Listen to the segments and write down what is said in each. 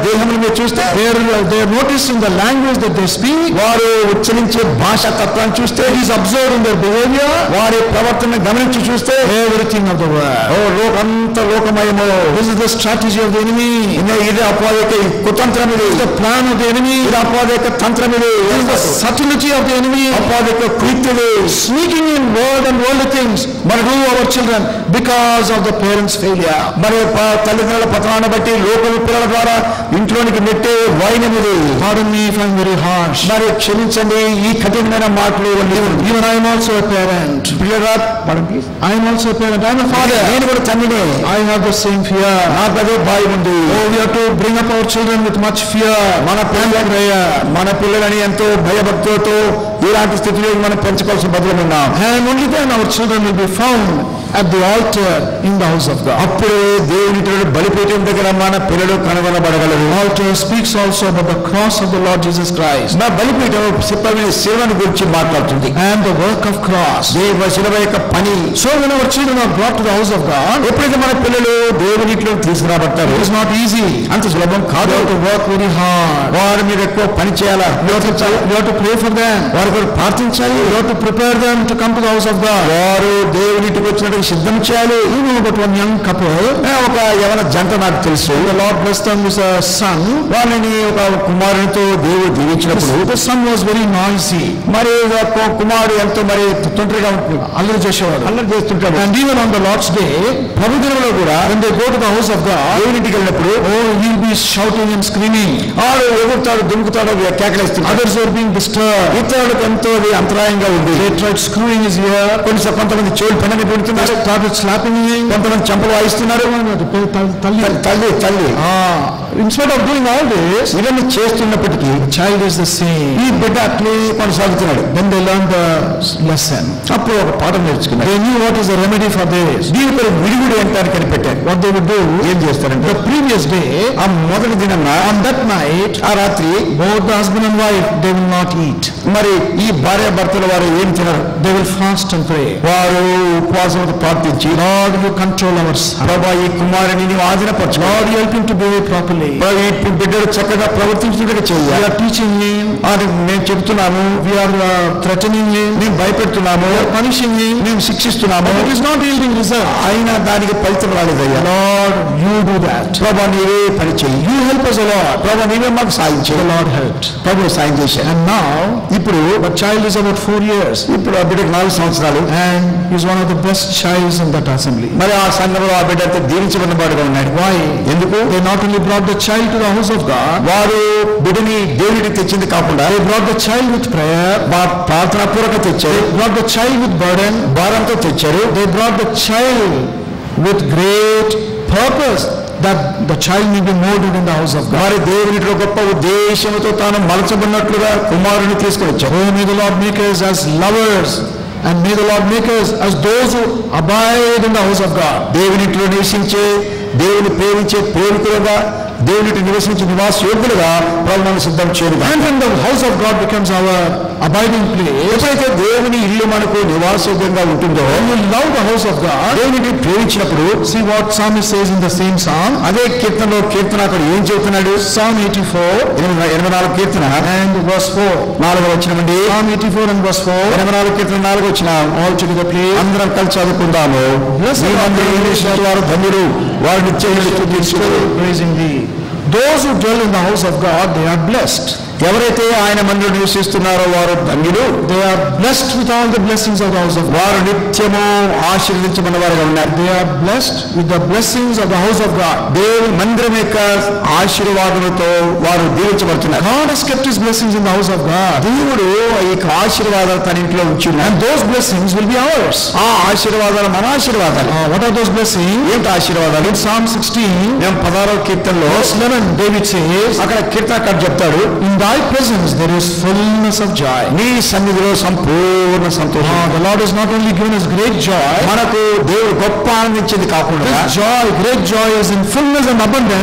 దేహముల మీద చూస్తే they are, they are noticing the language that they speak. వారు ఉచ్చరించే భాష తత్వాన్ని చూస్తే It is observed in their behavior. వారి ప్రవర్తన గమనించి చూస్తే Everything of the world. Oh లోకంత లోకమయము This is the strategy of the enemy. ఇది ఇది అపాధిక కుతంత్రం ఇది The plan of the enemy. ఇది అపాధిక తంత్రం ఇది This is the subtlety of the enemy. అపాధిక కృత్యులు Sneaking in world and worldly things. But who our children? Because of the parents' failure. మరి ప- తల్లిదండ్రుల పతనాన్ని బట్టి లోకల పిల్లల ద్వారా ఇంట్లోనికి నెట్టే వైనం ఇది Pardon me if I'm very harsh. మరి క్షమించండి ఈ కఠినమైన మాటలు నీవు Even I am also a parent. పిల్లరా మనం please. I am also a parent. I am a father. నేను కూడా తండ్రిని I have the same fear. నాకు అదే భయం ఉంది Oh, we have to bring up our children with much fear. మన పిల్లలని మన పిల్లలని ఎంతో భయభక్తులతో ఇలాంటి స్థితిలో మనం పెంచుకోవాల్సిన బదులు ఉన్నాం And only then our children will be found at the altar in the house of God. అప్పుడు దేవుని పిల్లలు బలిపీఠం దగ్గర మన పిల్లలు కనుగొనబడగలరు Altar speaks also about the cross of the Lord Jesus Christ నా బలిపీఠం సిద్ధమైన శిలువను గురించి మాట్లాడుతుంది and the work of cross. దేవ శిలువ యొక్క పని So when our children are brought to the house of God, ఎప్పుడైతే మన పిల్లలు దేవునిట్లో తీసుకురాబడతారు it is not easy. అంత సులభం You కాదు have to work very hard. వారి మీద ఎక్కువ పని చేయాలా You have to, you have to pray for them. వారి కొరకు ప్రార్థించాలి You have to prepare them to come to the house of God. వారు దేవునిటికి వచ్చినట్టు సిద్ధం చేయాలి You know about one young couple. ఏ, ఒక యవన జంట నాకు తెలుసు The Lord blessed them with a son. వాళ్ళని ఒక కుమారునితో దేవుడు దీవించినప్పుడు The son was very noisy. మరి ఒక కుమారుడు ఎంతో మరి తొంటరిగా ఉంటుంది అల్లరి చేసేవాడు అల్లరి చేస్తుంటాడు And even on the Lord's day, ప్రభు దినంలో కూడా when they go to the house of God, దేవునింటికి వెళ్ళినప్పుడు oh, he'll be shouting and screaming. ఆడు ఎగురుతాడు దుముకుతాడు కేకలేస్తున్నాడు Others were being disturbed. ఇతరులకు ఎంతో అది అంతరాయంగా ఉంది They tried screwing his ear. కొన్ని కొంతమంది చెవులు పని They పెడుతున్నారు started slapping him. కొంతమంది చెంపలు వాయిస్తున్నారు తల్లి తల్లి తల్లి Ah, instead of doing all this, ఇవన్నీ చేస్తున్నప్పటికీ the child is the same. ఈ బిడ్డ అట్లే కొనసాగుతున్నాడు Then they learned the lesson. అప్పుడు ఒక పాఠం నేర్చుకున్నాడు They knew what is the remedy for this. దీని పేరు విడిగుడి అంటారు కనిపెట్టారు What they would do, ఏం చేస్తారంటే the previous day, ఆ మొదటి దినన్న on that night, ఆ రాత్రి both the husband and wife, they will not eat. మరి ఈ భార్య భర్తల వారు ఏం తినరు They will fast and pray. వారు ఉపవాసంతో ప్రార్థించి Lord, you control our son. ప్రభా ఈ కుమారుని నీవు ఆధీనపరచు Lord, you help him to behave properly. ప్రభు, ఈ బిడ్డలు చక్కగా ప్రవర్తించినట్టుగా We చేయాలి are teaching him, అది మేము చెబుతున్నాము we are uh, threatening him, మేము భయపెడుతున్నాము we are punishing him. మేము శిక్షిస్తున్నాము It is not yielding result. అయినా దానికి ఫలితం రాలేదయ్యా Lord, you do that. ప్రభా నీవే పని చెయ్యి You help us, O Lord. ప్రభా నీవే మాకు సాయం The చేయి Lord helped. ప్రభు సాయం చేశాను And now, ఇప్పుడు the child is about four years ఇప్పుడు ఆ బిడ్డకు నాలుగు సంవత్సరాలు and he's one of the best childs in that assembly. మరి ఆ సంఘంలో ఆ బిడ్డ అంతా దీవించబడిన వాడుగా ఉన్నాడు Why? ఎందుకు They not only brought the child to the house of God, వారు బిడ్డని దేవుడికి తెచ్చింది కాకుండా they brought the child with prayer, మా ప్రార్థన పూర్వక తెచ్చారు brought the child with burden, భారంతో తెచ్చారు they brought the child with great purpose that the child may be molded in the house of God. వారి దేవునిలో గొప్ప ఉద్దేశంతో తాను మలచబడినట్లుగా కుమారుని తీసుకుని వచ్చారు Oh, may the Lord make us as lovers and may the Lord make us as those who abide in the house of God. దేవునిట్లో నివసించే దేవుని ప్రేమించే ప్రేమికులుగా దేవునిటి నివసించే నివాస యోగ్యులుగా ప్రభుత్వం సిద్ధం చేయదు And when the house of God becomes our abiding place, ఎప్పుడైతే దేవుని ఇల్లు మనకు నివాసయోగ్యంగా ఉంటుందో when we love the house of God, దేవునిని ప్రేమించినప్పుడు see what psalmist says in the same psalm, అదే కీర్తనలో కీర్తన అక్కడ ఏం చెబుతున్నాడు Psalm 84 ఎనభై ఎనభై నాలుగు కీర్తన and verse 4. నాలుగు వచ్చినమండి Psalm 84 and verse 4. ఎనభై నాలుగు కీర్తన నాలుగు వచ్చిన All together please. అందరం కలిసి చదువుకుందాము Blessed మీ are మందిరం they ఈశ్వరు వారు ధన్యుడు వారు నిత్యం తీర్చుకోరు Praising thee. Those who dwell in the house of God, they are blessed. ఎవరైతే ఆయన మందిరం నివసిస్తున్నారో వారు ధన్యులు They are blessed with all the blessings of the house of God. వారు నిత్యము ఆశీర్వదించబడిన వారుగా ఉన్నారు They are blessed with the blessings of the house of God. దేవుని మందిరం యొక్క ఆశీర్వాదములతో వారు దీవించబడుతున్నారు God has kept his blessings in the house of God. దేవుడు ఈ యొక్క ఆశీర్వాదాలు తన ఇంట్లో ఉంచున్నాడు And those blessings will be ours. ఆ ఆశీర్వాదాలు మన ఆశీర్వాదాలు Uh, what are those blessings? ఏంటి ఆశీర్వాదాలు In Psalm 16, మేము పదారో కీర్తనలో verse 11, David says, అక్కడ కీర్తనకారు చెప్తాడు In thy presence there is fullness of joy. నీ సన్నిధిలో సంపూర్ణ సంతోషం Uh, the Lord has not only given us great joy, మనకు దేవుడు గొప్ప ఆనందించింది కాకుండా this joy, great joy is in fullness and abundance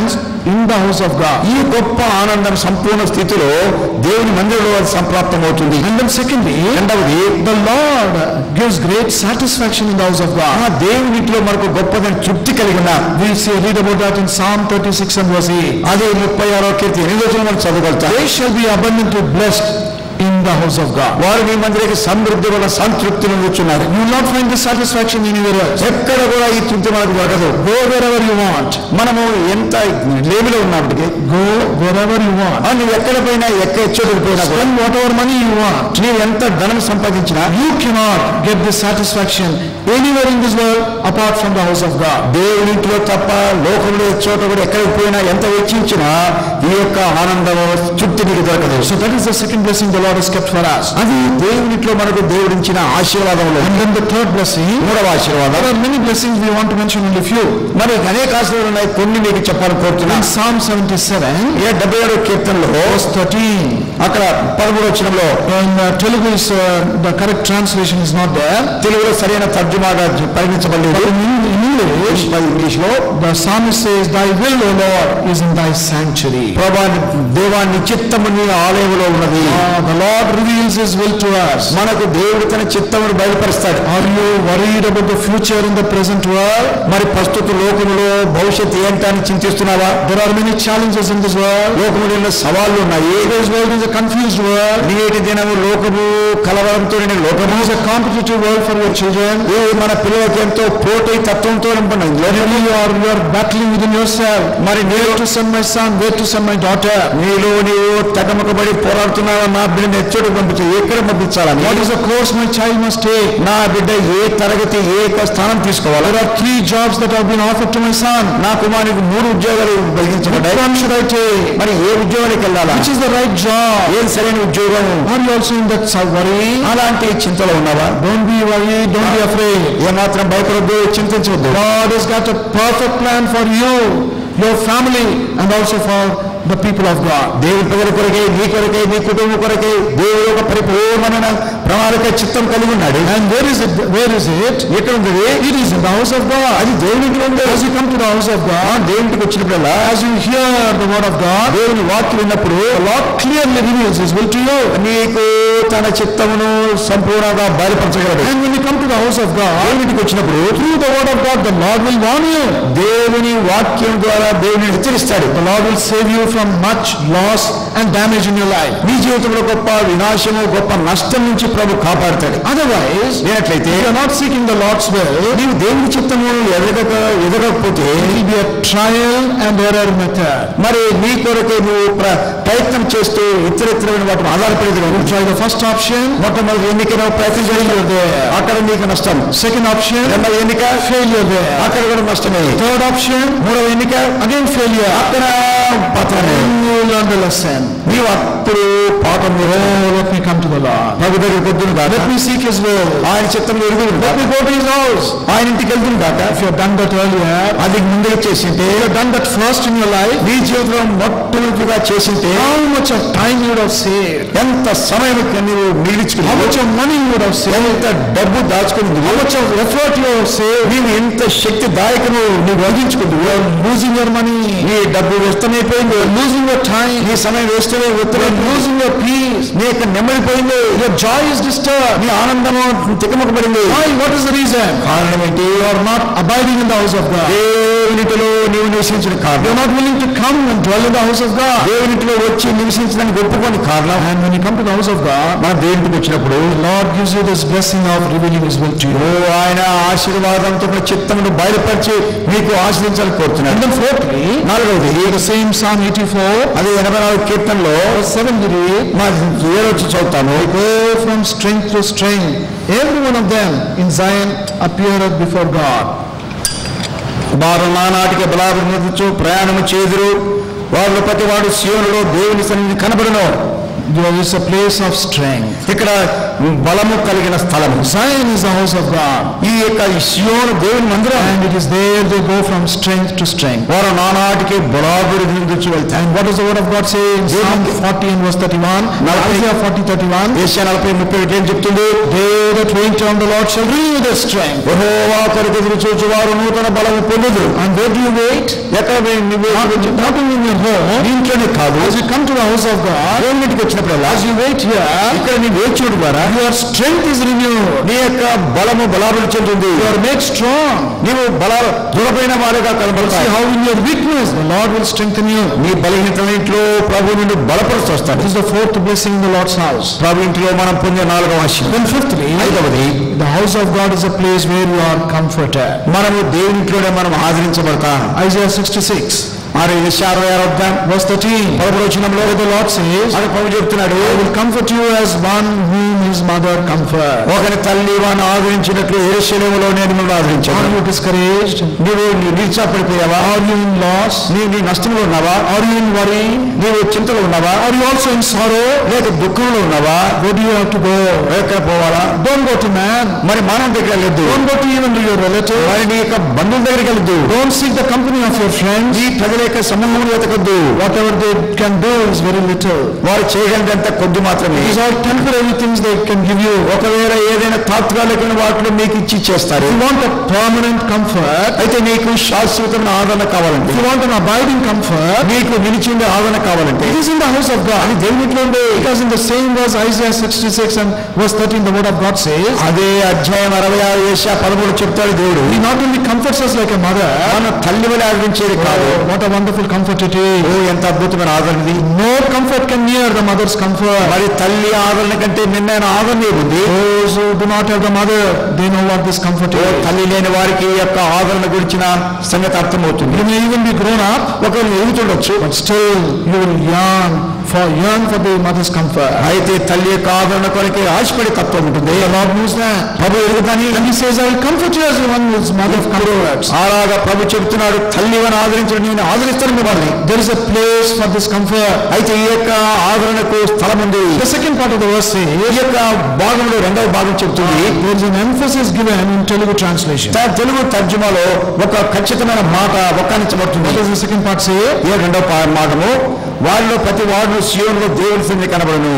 in the house of God. ఈ గొప్ప ఆనందం సంపూర్ణ స్థితిలో దేవుని మందిరంలో అది సంప్రాప్తమవుతుంది And then secondly, రెండవది the Lord gives great satisfaction in the house of ఆ God. దేవునిట్లో మనకు గొప్పదని తృప్తి కలిగిన We see, read about that in Psalm 36 and verse 8. అది ముప్పై ఆరో కీర్తి ఎనిమిది రోజులు మనం చదవగలుగుతాం They shall be abundantly blessed in the house of God. వారు మీ మందిరికి సమృద్ధి వల్ల సంతృప్తి నుంచున్నారు You will not find this satisfaction anywhere else. ఎక్కడ కూడా ఈ తృప్తి మనకు దొరకదు Go wherever you want. మనము ఎంత లేమిలో ఉన్నప్పటికీ Go wherever you want. ఆ నువ్వు ఎక్కడ పోయినా ఎక్క ఎచ్చోటికి పోయినా కూడా Spend whatever money you want. నీవు ఎంత ధనం సంపాదించినా You cannot get this satisfaction anywhere in this world apart from the house of God. దేవునింట్లో తప్ప లోకంలో ఏ చోట కూడా ఎక్కడికి పోయినా ఎంత వెచ్చించినా ఈ యొక్క ఆనందము తృప్తి నీకు దొరకదు So that is the second blessing the Lord has kept for us. అది దేవునిట్లో మనకు దేవుడించిన ఆశీర్వాదంలో And then the third blessing, మూడవ ఆశీర్వాదం there are many blessings we want to mention only few. మరి అనేక ఆశీర్వాదాలు ఉన్నాయి కొన్ని మీకు చెప్పాలని కోరుతున్నా In Psalm 77, ఏ డెబ్బై ఏడో కీర్తనలో verse 13, అక్కడ పదమూడు వచ్చినంలో in uh, Telugu, is, uh, the correct translation is not there. తెలుగులో సరైన తర్జుమాగా పరిగణించబడలేదు But in, in English, English లో the psalmist says, Thy will, O Lord, is in thy sanctuary. ప్రభా దేవాన్ని చిత్తము నీ ఆలయంలో ఉన్నది Uh, the Lord reveals his will to us. మనకు దేవుడు తన చిత్తమును బయలుపరుస్తాడు Are you worried about the future in the present world? మరి ప్రస్తుత లోకములో భవిష్యత్తు ఏంటని చింతిస్తున్నావా There are many challenges in this world. లోకములో ఎన్నో సవాళ్లు ఉన్నాయి This world is a confused world. నేటి దినము లోకము కలవరంతో నిండిన లోకము It is a competitive world for your children. ఇది మన పిల్లలకి ఎంతో పోటీ తత్వంతో నింపడినది Really, you are, you are battling within yourself. మరి Where నీలో to send my son? Where to send my daughter? నీలో నీవు తగమకబడి పోరాడుతున్నావా నా బిడ్డని ఎచ్చోటికి పంపించు ఎక్కడ పంపించాలని What is the course my child must take? నా బిడ్డ ఏ తరగతి ఏ యొక్క స్థానం తీసుకోవాలి There are three jobs that have been offered to my son. నా కుమారునికి మూడు ఉద్యోగాలు Which బలిగించబడ్డాయి one should I take? మరి ఏ ఉద్యోగానికి వెళ్ళాలా Which is the right job? ఏం సరైన ఉద్యోగం Are you also in that so- worry? అలాంటి చింతలో ఉన్నావా Don't be worried. Don't be afraid. ఏమాత్రం భయపడద్దు చింతించవద్దు God has got a perfect plan for you, your family, and also for the people of God. దేవుని ప్రజల కొరకే నీ కొరకే నీ కుటుంబం కొరకే దేవుడు ఒక పరిపూర్ణమైన ప్రణాళిక చిత్తం కలిగి ఉన్నాడు And where is it? Where is it? ఎక్కడ ఉంది It is in the house of God. అది దేవునికి ఉంది As you come to the house of God, దేవునికి వచ్చినప్పుడల్లా as you hear the word of God, దేవుని వాక్యం విన్నప్పుడు the Lord clearly reveals His will to you. నీకు తన చిత్తమును సంపూర్ణంగా బయలుపరచగలడు And when you come to the house of God, దేవునికి వచ్చినప్పుడు through the word of God, the Lord will warn you. దేవుని వాక్యం ద్వారా దేవుని హెచ్చరిస్తాడు The Lord will save you from much loss and damage in your life. నీ జీవితంలో గొప్ప వినాశము గొప్ప నష్టం నుంచి ప్రభు కాపాడుతాడు Otherwise, లేనట్లయితే if you are not seeking the Lord's will, నీవు దేవుని చిత్తము ఎదగక ఎదగకపోతే it will be a trial and error method. మరి నీ కొరకే నువ్వు ప్ర- ప్రయత్నం చేస్తూ ఇతరితరమైన వాటిని ఆధారపడేది You try the first option, మొట్టమొదటి ఎన్నిక నువ్వు ప్రయత్నం చేయలేదు అక్కడ నీకు నష్టం second option, రెండవ ఎన్నిక failure there. అక్కడ కూడా నష్టమే Third option, మూడవ ఎన్నిక again failure. అక్కడ పతనమే Then you will learn the lesson. నీవు అప్పుడు పాపం Oh, let me come to the Lord. ప్రభు దగ్గర పొద్దును కాక Let me seek His will. ఆయన చిత్తం ఎరుగుడు Let me go to His house. ఆయన ఇంటికి వెళ్తుంది కాక If you have done that earlier, అది ముందుగా చేసింటే if you have done that first in your life, నీ జీవితంలో మొట్టమొదటిగా చేసింటే how much of time you would have saved? ఎంత సమయం నీవు How మిగిలించుకున్నావు much of money you would have saved? ఎంత డబ్బు దాచుకుంది How much of effort you have saved? నీవు ఎంత శక్తి దాయకము నువ్వు వహించుకుంది You are losing your money. నీ డబ్బు వ్యస్తమైపోయింది You are losing your time. నీ సమయం వేస్తూనే You ఉత్తరం are losing your peace. నీ యొక్క నెమ్మదిపోయింది Your joy is disturbed. నీ ఆనందము తికమకబడింది Why? What is the reason? కారణం ఏంటి You are not abiding in the house of God. దేవునిటిలో నీవు నివసించిన You కారణం are not willing to come and dwell in the house of God. దేవునిటిలో వచ్చి నివసించడానికి ఒప్పుకొని కారణం And when you come to the house of God, మన దేవునికి వచ్చినప్పుడు the Lord gives you this blessing of revealing His will to you. ఓ ఆయన ఆశీర్వాదంతో ఉన్న చిత్తమును బయలుపరిచి మీకు ఆశ్రయించాలని And కోరుతున్నాడు then fourthly, నాలుగవది the same Psalm 84, అది ఎనభై నాలుగు కీర్తనలో verse 7 we read, మా ఏడొచ్చి చదువుతాను Go from strength to strength. Every one of them in Zion appeareth before God. వారు నానాటికి బలాభివృద్ధించు ప్రయాణము చేదురు వాళ్ళు ప్రతి వాడు శివునిలో దేవుని సన్నిధి కనబడును There is a place of strength. ఇక్కడ బలము కలిగిన స్థలము Zion is the house of God. ఈ యొక్క సియోను దేవుని మందిరం And it is there they go from strength to strength. వారు నానాటికి బలాభివృద్ధి నుంచి వెళ్తారు And what does the word of God say in Psalm 40 and verse 31? Now, Isaiah 40, 31. Isaiah నలభై ముప్పై ఒకటి ఏం చెప్తుంది They that wait on the Lord shall renew their strength. యెహోవా కొరకు ఎదురు చూచు వారు నూతన బలము పొందుదురు And where do you wait? ఎక్కడ వే- నువ్వు Not, not only in your home. నీ ఇంట్లోనే కాదు As you come to the house of God, దేవుని ఇంటికి వచ్చినప్పుడల్లా as you wait here, ఇక్కడ నీ వేచుడు ద్వారా your strength is renewed. నీ యొక్క బలము బలాభివృద్ధి చెందుతుంది You are made strong. నీవు బల దృఢమైన వారిగా See కనబడతాయి how in your weakness the Lord will strengthen you. నీ బలహీనతలో ప్రభు నిన్ను బలపరుస్తూ వస్తాడు This is the fourth blessing in the Lord's house. ప్రభు ఇంటిలో మనం పొందే నాలుగవ ఆశయం Then fifthly, ఐదవది the house of God is a place where you are comforted. మనము దేవుని ఇంట్లోనే మనం ఆదరించబడతాం Isaiah 66, మరి యెషయా అరవై ఆరో అధ్యాయం verse 13. పదమూడు వచనంలో The Lord says, అది ప్రభు చెప్తున్నాడు I will comfort you as one whom his mother comforts. ఒకరి తల్లి వాడిని ఆదరించినట్లు ఏరుశలేములో నేను మిమ్మల్ని Are ఆదరించాను you discouraged? నీవు నీ నిరుత్సాహపడిపోయావా Are you in loss? నీ నీ నష్టంలో ఉన్నావా Are you in worry? నీవు చింతలో ఉన్నావా Are you also in sorrow? లేక దుఃఖంలో ఉన్నావా Where do you have to go? ఎక్కడ పోవాలా Don't go to man. మరి మానవ దగ్గర వెళ్ళొద్దు Don't go to even to your relative. మరి నీ యొక్క బంధువుల దగ్గరికి వెళ్ళొద్దు Don't seek the company of your friends. నీ ప్రజల యొక్క సమూహం వెతకద్దు Whatever they can do is very little. వారు చేయగలిగినంత కొద్ది మాత్రమే These are temporary things they can give you. ఒకవేళ ఏదైనా తాత్కాలికమైన వాటిలో మీకు ఇచ్చి చేస్తారు If you want a permanent comfort, అయితే నీకు శాశ్వతమైన ఆదరణ కావాలంటే if you want an abiding comfort, నీకు నిలిచిండే ఆదరణ కావాలంటే it is in the house of God. అది దేవుని ఇంట్లో ఉంది Because in the same verse, Isaiah 66 and verse 13, the word of God says, అదే అధ్యాయం అరవై ఆరు ఏషియా పదమూడు చెప్తాడు దేవుడు He not only comforts us like a mother, మన తల్లి వల్ల ఆదరించేది కాదు oh, what a wonderful comfort it oh is. ఎంత అద్భుతమైన ఆదరణ ఇది No comfort can near the mother's comfort. మరి తల్లి ఆదరణ కంటే నిన్నైన ఆదరణ ఉంది Those who do not have the mother, they know what this comfort oh is. తల్లి లేని వారికి ఈ యొక్క ఆదరణ గురించిన సంగతి అర్థమవుతుంది You may even be grown up, ఒకరు ఎదుగుతుండొచ్చు but still you will yearn for yearn for the mother's comfort. అయితే తల్లి యొక్క ఆదరణ కొరకే ఆశపడే తత్వం ఉంటుంది The Lord knows that. Prabhu ఎదుగుతాని And He says, I will comfort you as one whose mother comforts. అలాగా ప్రభు చెబుతున్నాడు తల్లి అని ఆదరించడం నేను ఆదరిస్తాను మిమ్మల్ని There is a place for this comfort. అయితే ఈ యొక్క ఆదరణకు స్థలం ఉంది The second part of the verse says, ఈ యొక్క భాగంలో రెండవ భాగం చెబుతుంది there is an emphasis given in Telugu translation. త- తెలుగు తర్జుమాలో ఒక ఖచ్చితమైన మాట ఒక్కానించబడుతుంది What does the second part say? ఏ రెండవ పా- భాగము వారిలో ప్రతి వాడు సియోనులో దేవుని సన్నిధి కనబడును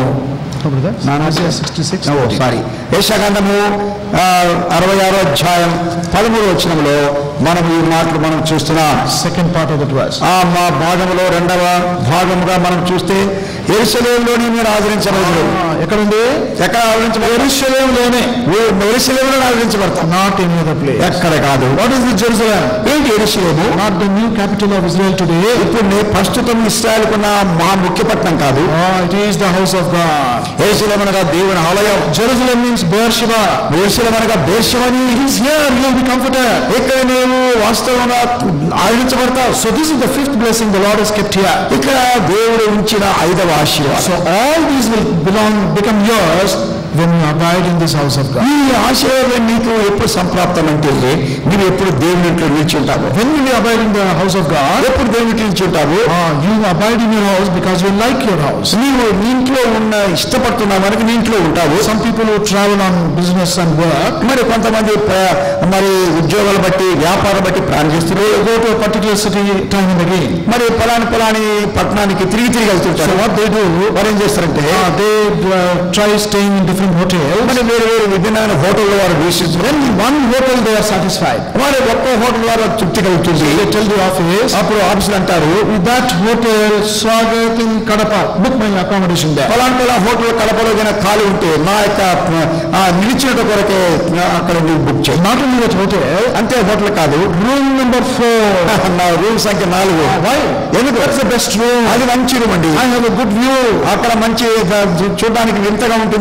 Isaiah 66. ఓ, సారీ యశాగంధము అరవై ఆరో అధ్యాయం పదమూడు వచనంలో మనం ఈ మాటలు మనం చూస్తున్నాం Second part of the verse. ఆ మా భాగంలో రెండవ భాగముగా మనం చూస్తే ఎరుసలేంలోని మీరు ఆదరించబడదు ఎక్కడ ఉంది ఎక్కడ ఆదరించబడదు ఎరుసలేంలోనే ఎరుసలేంలో ఆదరించబడతాం Not any other place. ఎక్కడ కాదు What is the Jerusalem? ఏంటి Jerusalem Not the new capital of Israel today. ఇప్పుడు నే- ప్రస్తుతం ఇస్రాయల్కున్న మా ముఖ్య పట్టణం కాదు Oh, it is the house of God. Jerusalem అనగా దేవుని ఆలయం Jerusalem means Beersheba. ఎరుసలేం అనగా దేశమని It is here you will be comforted. ఇక్కడ నీవు వాస్తవంగా ఆదరించబడతావు So this is the fifth blessing the Lord has kept here. ఇక్కడ దేవుడు ఉంచిన ఐదవ ఆశీర్వాదం So all these will belong, become yours when you abide in this house of God. ఈ ఆశీర్వాదం నీకు ఎప్పుడు సంప్రాప్తం అంటే నీవు ఎప్పుడు దేవుని ఇంట్లో నిలిచి ఉంటావు When will you abide in the house of God? ఎప్పుడు దేవుని ఇంట్లో నిలిచి ఉంటావు Ah, you abide in your house because you like your house. నీవు నీ ఇంట్లో ఉన్న ఇష్టపడుతున్నావు కనుక నీ ఇంట్లో ఉంటావు Some people who travel on business and work, మరి కొంతమంది ప్ర- మరి ఉద్యోగాలు బట్టి వ్యాపారం బట్టి ప్రయాణం చేస్తున్నారు they go to a particular city time and again. మరి పలాని పలాని పట్టణానికి తిరిగి తిరిగి So వెళ్తుంటారు what they do, వారు ఏం చేస్తారంటే ah, they uh, try staying in different hotels. మరి వేరు వేరు విభిన్నమైన హోటల్లో వారు వీక్షిస్తారు Then in one hotel they are satisfied. వారు ఒక్క హోటల్ వారు తృప్తి కలుగుతుంది They tell the office, అప్పుడు ఆఫీసులు అంటారు with that hotel, Swagat in Kadapa, book my accommodation there. పలానా పలానా హోటల్ కడపలో ఏదైనా ఖాళీ ఉంటే నా యొక్క ఆ, నిలిచిన కొరకే ఆ, అక్కడ నువ్వు బుక్ చేయి Not only that hotel, అంతే హోటల్ కాదు room number four. నా రూమ్ సంఖ్య నాలుగు Why? ఎందుకు That's the best room. అది మంచి రూమ్ అండి I have a good view. అక్కడ మంచి ఆ, చూ- చూడడానికి వింతగా ఉంటుంది When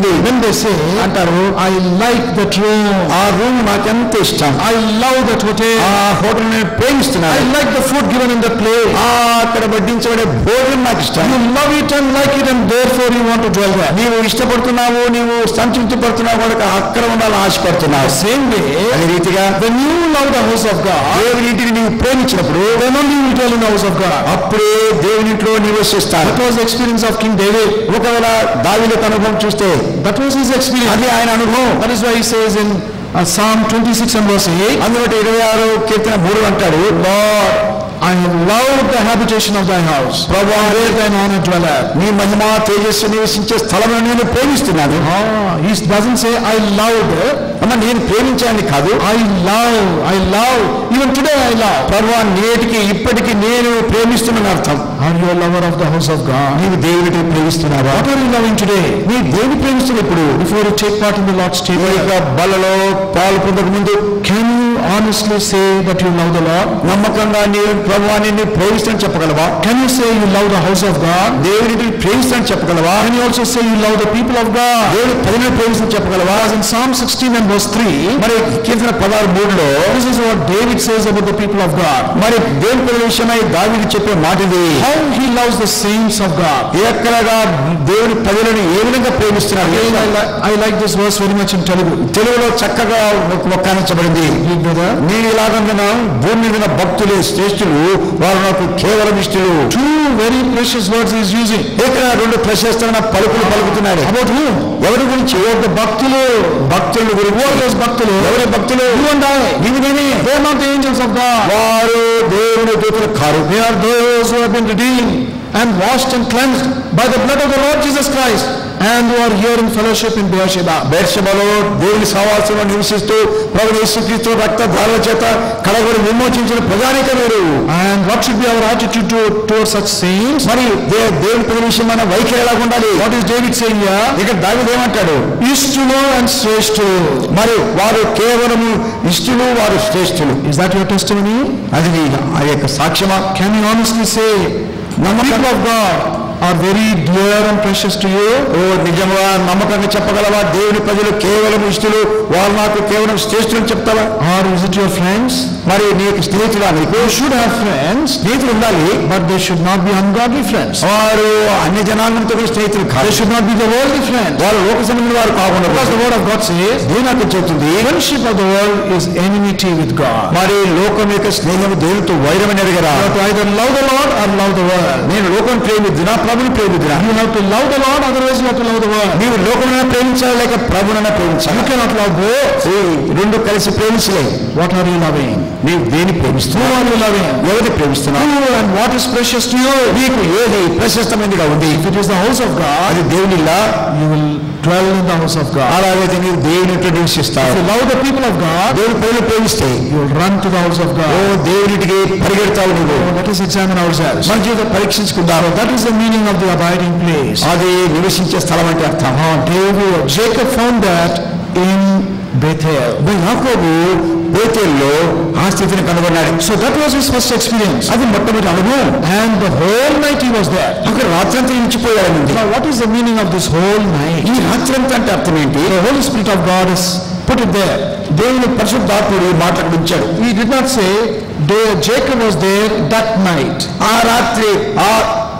they say, అంటారు I like that room. ఆ రూమ్ నాకెంత ఇష్టం I love that hotel. ఆ హోటల్ నేను I ప్రేమిస్తున్నాను like the food given in that place. ఆ అక్కడ వడ్డించబడే భోజనం నాకు ఇష్టం You love it and like it and therefore you want to dwell there. నీవు ఇష్టపడుతున్నావు నీవు సంతృప్తి పడుతున్నావు కనుక అక్కడ ఉండాలని ఆశపడుతున్నావు Same way, అదే రీతిగా when you love the house of God, దేవుని ఇంటిని నీవు ప్రేమించినప్పుడు then only you will dwell in the house of God. అప్పుడే దేవుని ఇంట్లో నివసిస్తాడు That was the experience of King David. ఒకవేళ దావిలకు అనుభవం చూస్తే That was his experience. అది ఆయన అనుభవం That is why he says in uh, Psalm 26 and verse 8, అందులో ఇరవై ఆరు కీర్తన మూడు అంటాడు Lord, I have loved the habitation of thy house, ప్రభా where thine honor dwelleth. నీ మహిమ తేజస్సు నివసించే స్థలంలో నేను ప్రేమిస్తున్నాను Ah, he doesn't say I loved, అన్న నేను ప్రేమించాను కాదు I love, I love. Even today I love. ప్రభా నేటికి ఇప్పటికి నేను ప్రేమిస్తున్నాను అర్థం Are you a lover of the house of God? నీవు దేవుడిని ప్రేమిస్తున్నావా What are you loving today? నీ దేవుని ప్రేమిస్తున్న ఇప్పుడు Before you take part in the Lord's ఈ table, యొక్క బలలో పాలు పొందక ముందు can you honestly say that you love the Lord? నమ్మకంగా నీ ప్రభువాన్ని నేను ప్రేమిస్తాను చెప్పగలవా Can you say you love the house of God? దేవుడిని ప్రేమిస్తాను చెప్పగలవా Can you also say you love the people of God? దేవుడి ప్రజలను ప్రేమిస్తాను చెప్పగలవా As in Psalm 16 and verse 3, మరి కీర్తన పదహారు మూడులో this is what David says about the people of God. మరి దేవుని ప్రజల విషయమై దావిది చెప్పే మాట ఇది How he loves the saints of God. ఎక్కడగా దేవుని ప్రజలను ఏ విధంగా ప్రేమిస్తున్నాడు Again, I, li- I like this verse very much in Telugu. తెలుగులో చక్కగా ఒక్కానించబడింది Read, brother. నేను ఇలాగందున భూమి మీద ఉన్న భక్తులే శ్రేష్ఠులు వారు నాకు కేవలం ఇష్టలు Two very precious words he is using. ఇక్కడ రెండు ప్రశస్తమైన పలుకులు పలుకుతున్నాడు About whom? ఎవరి గురించి ఎవరి భక్తులు భక్తుల గురించి Those భక్తులు. ఎవరి భక్తులు You and I. నీవు నేనే They are not the angels of God. వారు దేవుని దూతలు కారు They are those who have been redeemed and washed and cleansed by the blood of the Lord Jesus Christ and who are here in fellowship in Beersheba. బేర్షబలో దేవుని సహవాసంలో నివసిస్తూ ప్రభు యేసుక్రీస్తు రక్త ధారల చేత కడగొని విమోచించిన ప్రజానిక వేరు And what should be our attitude to, towards such saints? మరి దే- దేవుని ప్రజల విషయమైన వైఖరి ఎలాగ ఉండాలి What is David saying here? ఇక దావిది ఏమంటాడు Ishtulo and Shreshtu. మరి వారు కేవలము ఇష్టలు వారు శ్రేష్ఠులు Is that your testimony? అది నీ ఆ యొక్క సాక్ష్యమా Can you honestly say, the people of God are very dear and precious to you? ఓ నిజంగా నమ్మకంగా చెప్పగలవా దేవుని ప్రజలు కేవలం ఇష్టలు వారు నాకు కేవలం శ్రేష్ఠులు చెప్తావా Or is it your friends? మరి నీకు స్నేహితుడా నీకు You should have friends, స్నేహితులు ఉండాలి but they should not be ungodly friends. వారు అన్య జనాంగంతో కూడా స్నేహితులు They కాదు should not be the worldly friends. వారు లోక సంబంధించిన వారు కాకుండా Because the word of God says, దేవుని నాకు చెబుతుంది friendship of the world is enmity with God. మరి లోకం యొక్క స్నేహం దేవునితో వైరమని ఎరగరా You have to either love the Lord or love the world. నేను లోకం ప్రేమిద్దునా ప్రభుని ప్రేమిద్దునా You have to love the Lord, otherwise you have to love the world. నీవు లోకమైనా ప్రేమించాలి లేక ప్రభునైనా ప్రేమించాలి You cannot love both. ఈ రెండు కలిసి ప్రేమించలే What are you loving? నీవు దేని Who ప్రేమిస్తున్నావు are you loving? ఎవరిని ప్రేమిస్తున్నావు Who and what is precious to you? నీకు ఏది ప్రశస్తమైనదిగా ఉంది If it is the house of God, అది దేవునిలా you will dwell in the house of God. అలాగైతే నీవు దేవునితో నివసిస్తావు If you love the people of God, దేవుని ప్రజలు ప్రేమిస్తే you will run to the house of oh God. దేవునికి పరిగెడతావు నువ్వు So let us examine ourselves. మన జీవితం పరీక్షించుకుందాం That is the meaning of the abiding place. అది నివసించే స్థలం అంటే అర్థం David, Jacob found that in Bethel. యాకోబు బేతేల్లో ఆ స్థితిని కనుగొన్నాడు So that was his first experience. అది మొట్టమొదటి అనుభవం And the whole night he was there. అక్కడ రాత్రంతా నిలిచిపోయాడు Now what is the meaning of this whole night? ఈ రాత్రంతా అంటే అర్థం ఏంటి The Holy Spirit of God is put it there. దేవుని పరిశుద్ధాత్ముడు మాట్లాడించాడు He did not say "There Jacob was there that night. ఆ రాత్రి ఆ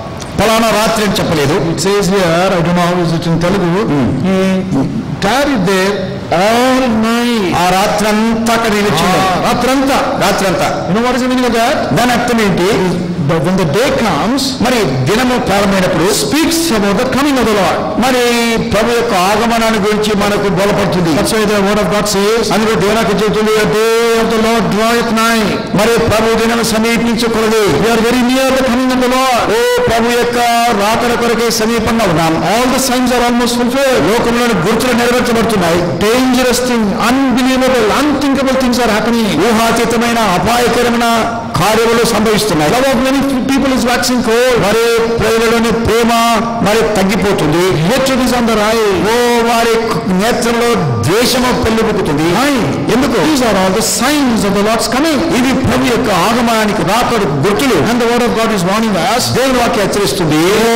ఫలానా రాత్రి అని చెప్పలేదు It says here, I don't know how is it in Telugu, he tarried there all night. ఆ రాత్రి అంతా అక్కడ నిలిచాడు Ah, రాత్రంతా. రాత్రంతా You know what is the meaning of that? దాని అర్థం ఏంటి But when the day comes, మరి దినము ప్రారంభమైనప్పుడు speaks about the coming of the Lord. మరి ప్రభు యొక్క ఆగమనాన్ని గురించి మనకు బోధపడుతుంది That's why the word of God says, అందులో దేవునికి చెబుతుంది The day of the Lord draweth nigh. మరి ప్రభు దినం సమీపించకూడదు We are very near the coming of the Lord. ఓ ప్రభు యొక్క రాకడ కొరకే సమీపంగా ఉన్నాం All the signs are almost fulfilled. లోకంలోని గుర్తులు నెరవేర్చబడుతున్నాయి Dangerous thing, unbelievable, unthinkable things are happening. ఊహాతీతమైన అపాయకరమైన కార్యములు సంభవిస్తున్నాయి Love of many people is waxing cold. మరి ప్రజలలోని ప్రేమ మరి తగ్గిపోతుంది Hatred is on the rise. ఓ వారి నేత్రంలో ద్వేషము పెళ్ళిపుకుతుంది ఎందుకు These are all the signs of the Lord's coming. ఇది ప్రభు యొక్క ఆగమనానికి రాకడు గుర్తులు And the word of God is warning us. దేవుని వాక్యం హెచ్చరిస్తుంది Oh,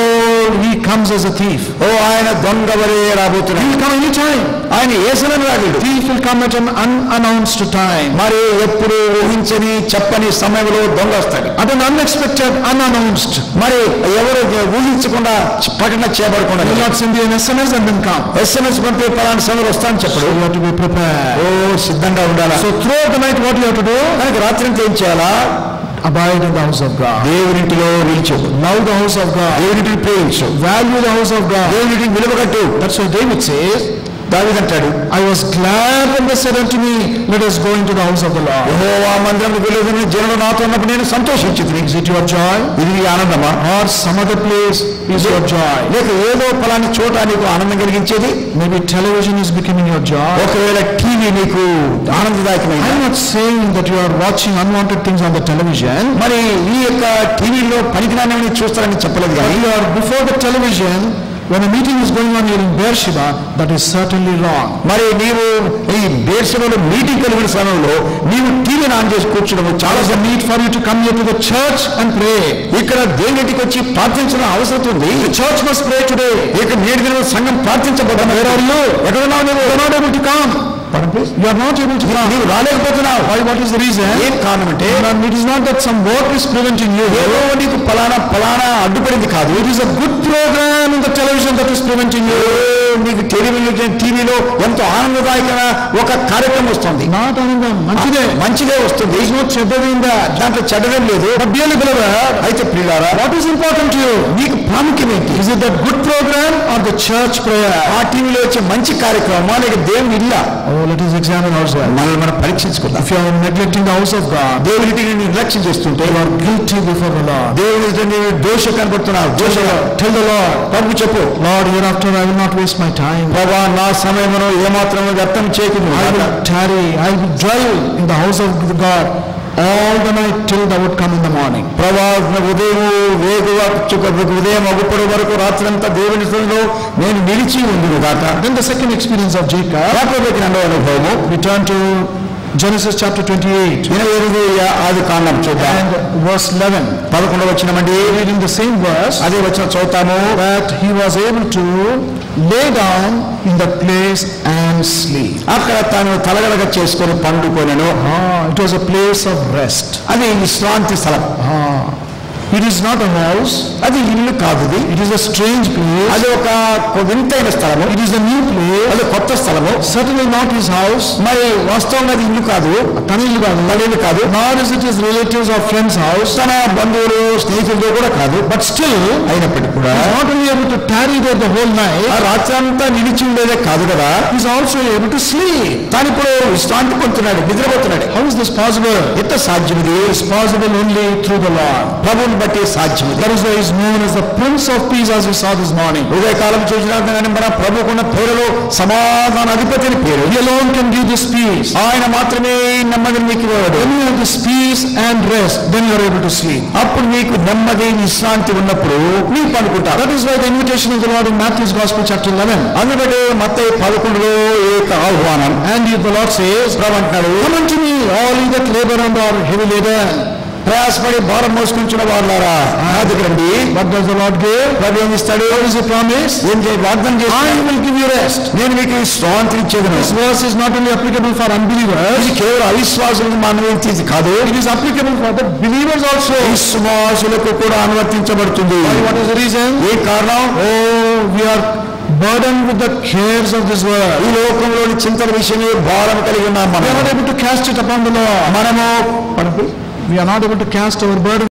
behold, he comes as a thief. ఓ ఆయన దొంగ వలె He రాబోతున్నాడు will come anytime. ఆయన ఏసనని రాగలడు Thief will come at an unannounced time. మరి ఎప్పుడు ఊహించని చెప్పని సమయంలో దొంగ వస్తాడు At an unexpected, unannounced. మరి ఎవరు ఊహించకుండా ప్రకటన చేయబడకుండా He will not send you an SMS and then come. SMS పంపి పలానా సమయంలో వస్తాను చెప్పడు So you have to be prepared. ఓ సిద్ధంగా ఉండాలా So throughout the night, what you have to do? దానికి రాత్రి అంతా ఏం చేయాలా Abide in the house of God. దేవునింటిలో నిలిచు Love the house of God. దేవునింటిని ప్రేమించు Value the house of God. దేవునింటిని విలువగట్టు That's why David says, దావిదంటాడు I was glad when they said unto me, Let us go into the house of the Lord. యెహోవా మందిరం వెళ్ళదని జనులు నాతో ఉన్నప్పుడు నేను సంతోషించింది Is it your joy? ఇది నీ ఆనందమా Or some other place is your joy? లేక ఏదో ఫలాని చోట నీకు ఆనందం కలిగించేది Maybe television is becoming your joy. ఒకవేళ టీవీ నీకు ఆనందదాయకమైంది I'm not saying that you are watching unwanted things on the television. మరి ఈ యొక్క టీవీలో పనికిరాని చూస్తారని చెప్పలేదు But కానీ you are before the television, when a meeting is going on here in Beersheba, that is certainly wrong. మరి నీవు ఈ బేర్సలో మీటింగ్ కలిగిన సమయంలో నీవు టీవీని ఆన్ చేసి కూర్చోవడం చాలా There is a need for you to come here to the church and pray. ఇక్కడ దేవునికి వచ్చి ప్రార్థించిన అవసరం ఉంది The church must pray today. ఇక నేటి దినం సంఘం ప్రార్థించబడ్డాను Where are you? ఎక్కడున్నావు నువ్వు You are not able to come. You are not able to come. నీవు రాలేకపోతున్నావు Why? What is the reason? ఏం కారణం అంటే And it is not that some work is preventing you. ఏదో నీకు ఫలానా ఫలానా అడ్డుపడింది కాదు It is a good program in the television that is preventing you. ఏ నీకు టెలివిజన్ టీవీలో ఎంతో ఆనందదాయకమైన ఒక కార్యక్రమం వస్తుంది Not Anandam. మంచిదే. మంచిదే వస్తుంది There is no చెడ్డది in that. దాంట్లో చెడ్డడం లేదు But dearly beloved, అయితే ప్రియులారా what is important to you? నీకు ప్రాముఖ్యం ఏంటి Is it that good program or the church prayer? ఆ టీవీలో వచ్చే మంచి కార్యక్రమమా లేక దేవుని ఇల్లా Oh, let us examine ourselves. మనల్ని మనం పరీక్షించుకుందాం If you are neglecting the house of God, దేవునికి నేను నిర్లక్ష్యం చేస్తుంటే you are guilty before the Lord. దేవుని నీవు దోష కనబడుతున్నావు దోష Tell the Lord, ప్రభు చెప్పు Lord, hereafter I will not waste my time. ప్రభా నా సమయమును ఏమాత్రం వ్యర్థం చేయకుండా I will tarry, I will dwell in the house of God all the night till thou would come in the morning. ప్రభా ఉదయం వేగుగా చుక్క ఉదయం అగుపడి వరకు రాత్రంతా దేవుని సన్నిధిలో నేను నిలిచి ఉండును గాక Then the second experience of Jacob, యాకోబుకి రెండవ అనుభవము we turn to Genesis chapter 28 ఇరవై ఎనిమిది ఆది కాండం చూద్దాం and verse 11. పదకొండవ వచ్చినమండి Reading the same verse, అదే వచ్చిన చదువుతాము that he was able to lay down in that place and sleep. అక్కడ తాను తలగలగ చేసుకొని పండుకొనెను Ah, it was a place of rest. అది విశ్రాంతి స్థలం Ah, it is not a house, అది ఇల్లు కాదు ఇది. it is a strange place, అది ఒక వింతైన స్థలము it is a new place, అది కొత్త స్థలము certainly not his house, మరి వాస్తవంగా అది ఇల్లు కాదు తన ఇల్లు కాదు, తన ఇల్లు కాదు nor is it his relatives or friends' house, తన బంధువులు స్నేహితులతో కూడా కాదు but still, అయినప్పటికీ కూడా he is not only able to tarry there the whole ఆ night, రాత్రి అంతా నిలిచి ఉండేదే కాదు కదా he is also able to sleep. తాను ఇప్పుడు విశ్రాంతి పొందుతున్నాడు నిద్రపోతున్నాడు How is this possible? ఎంత సాధ్యం ఇది It is possible only through the Lord. ప్రభువుని బట్టి సాధ్యం ఇది That is why he is known as the Prince of Peace as we saw this morning. ఉదయకాలం చూసినాక కానీ మన ప్రభుకున్న పేరులో సమాధాన అధిపతి అని పేరు He alone can give this peace. ఆయన మాత్రమే నెమ్మదిని మీకు ఇవ్వడు When you have this peace and rest, then you are able to sleep. అప్పుడు మీకు నెమ్మది విశ్రాంతి ఉన్నప్పుడు నీవు పనుకుంటారు That is why the invitation of the Lord in Matthew's Gospel chapter 11. అందుకంటే మత్తయి పదకొండులో ఏక ఆహ్వానం And if the Lord says, ప్రభు అంటున్నాడు Come unto me, all ye that labor and are heavy laden. ప్రయాసపడి భారం మోసుకుంటున్న వాళ్ళారా నా దగ్గర రండి What does the Lord give? ప్రభు ఏమి ఇస్తాడు What is the promise? ఏం చేయ వాగ్దానం I చేస్తాడు will give you rest. నేను మీకు విశ్రాంతి ఇచ్చేదను This verse is not only applicable for unbelievers, ఇది కేవలం అవిశ్వాసులకు మానవేది కాదు it is applicable for the believers also. విశ్వాసులకు కూడా అనువర్తించబడుతుంది Why? What is the reason? ఏ కారణం Oh, we are burdened with the cares of this world. ఈ లోకంలోని చింతల విషయమే భారం కలిగి ఉన్నాం We are మనం not able to cast it upon the Lord. మనము We are not able to cast our burden